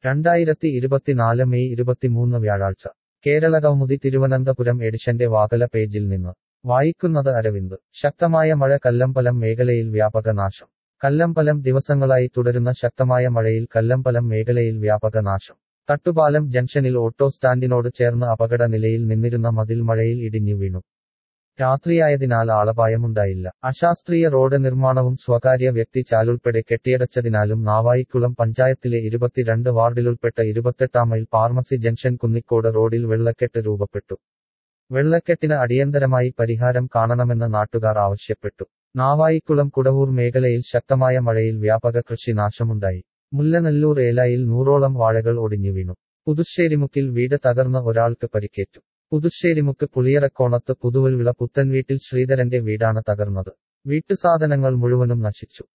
രണ്ടായിരത്തി ഇരുപത്തിനാല് മെയ് ഇരുപത്തിമൂന്ന് വ്യാഴാഴ്ച കേരളകൗമുദി തിരുവനന്തപുരം എഡിഷന്റെ വാകല പേജിൽ നിന്ന് വായിക്കുന്നത് അരവിന്ദ് ശക്തമായ മഴ കല്ലമ്പലം മേഖലയിൽ വ്യാപക നാശം കല്ലമ്പലം ദിവസങ്ങളായി തുടരുന്ന ശക്തമായ മഴയിൽ കല്ലമ്പലം മേഖലയിൽ വ്യാപക നാശം തട്ടുപാലം ജംഗ്ഷനിൽ ഓട്ടോ സ്റ്റാൻഡിനോട് ചേർന്ന് അപകട നിലയിൽ നിന്നിരുന്ന മതിൽ മഴയിൽ ഇടിഞ്ഞു വീണു രാത്രിയായതിനാൽ ആളപായമുണ്ടായില്ല അശാസ്ത്രീയ റോഡ് നിർമ്മാണവും സ്വകാര്യ വ്യക്തി ചാലുൾപ്പെടെ കെട്ടിയടച്ചതിനാലും നാവായിക്കുളം പഞ്ചായത്തിലെ ഇരുപത്തിരണ്ട് വാർഡിലുൾപ്പെട്ട ഇരുപത്തെട്ടാം മൈൽ ഫാർമസി ജംഗ്ഷൻ കുന്നിക്കോട് റോഡിൽ വെള്ളക്കെട്ട് രൂപപ്പെട്ടു വെള്ളക്കെട്ടിന് അടിയന്തരമായി പരിഹാരം കാണണമെന്ന് നാട്ടുകാർ ആവശ്യപ്പെട്ടു നാവായിക്കുളം കുടവൂർ മേഖലയിൽ ശക്തമായ മഴയിൽ വ്യാപക കൃഷി നാശമുണ്ടായി മുല്ലനെല്ലൂർ ഏലായിൽ നൂറോളം വാഴകൾ ഒടിഞ്ഞു വീണു പുതുശ്ശേരിമുക്കിൽ വീട് തകർന്ന ഒരാൾക്ക് പരിക്കേറ്റു പുതുശ്ശേരിമുക്ക് പുളിയറക്കോണത്ത് പുതുവൽവിള പുത്തൻവീട്ടിൽ ശ്രീധരന്റെ വീടാണ് തകർന്നത് വീട്ടുസാധനങ്ങൾ മുഴുവനും നശിച്ചു